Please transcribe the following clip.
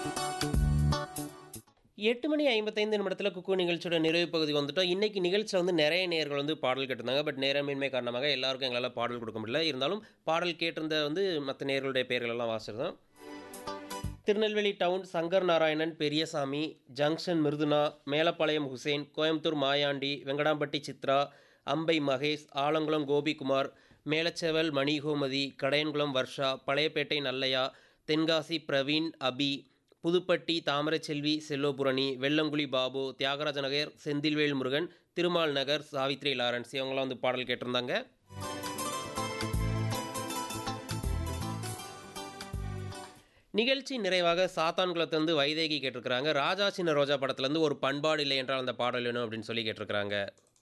எட்டு மணி ஐம்பத்தைந்து நிமிடத்தில் குக்கு நிகழ்ச்சியோட நிறைவு பகுதி வந்துட்டோம் இன்னைக்கு நிகழ்ச்சியில் வந்து நிறைய நேர்கள் வந்து பாடல் கேட்டிருந்தாங்க பட் நேரமின்மை காரணமாக எல்லாருக்கும் எங்களால் பாடல் கொடுக்க முடியல இருந்தாலும் பாடல் கேட்டிருந்த வந்து மற்ற நேர்களுடைய பெயர்கள் எல்லாம் வாசிச்சிருந்தோம் Tirunelveli town Shankar Narayanan Periyasamy junction Mrudhuna Melapalayam Hussain Coimbatore Mayandi Venkatampatti Chitra Ambai Mahesh Alangulam Gopikumar Melacheval Manigomathi Kadayankulam Varsha Palayapettai Nallaiah Tenkasi Praveen Abi Puthupatti Thamaraiselvi Sellopurani Vellankuzhi Babu Thiagaraja Nagar Senthilvel Murugan Thirumal Nagar Savithri Lawrence இவங்களாம் வந்து பாடல் கேட்டிருந்தாங்க நிகழ்ச்சி நிறைவாக சாத்தான்குளத்துலேருந்து வைதேகி கேட்டிருக்கிறாங்க ராஜா சின்ன ரோஜா படத்துலேருந்து ஒரு பண்பாடு இல்லை என்றால் அந்த பாடல் வேணும் அப்படின்னு சொல்லி கேட்டிருக்கிறாங்க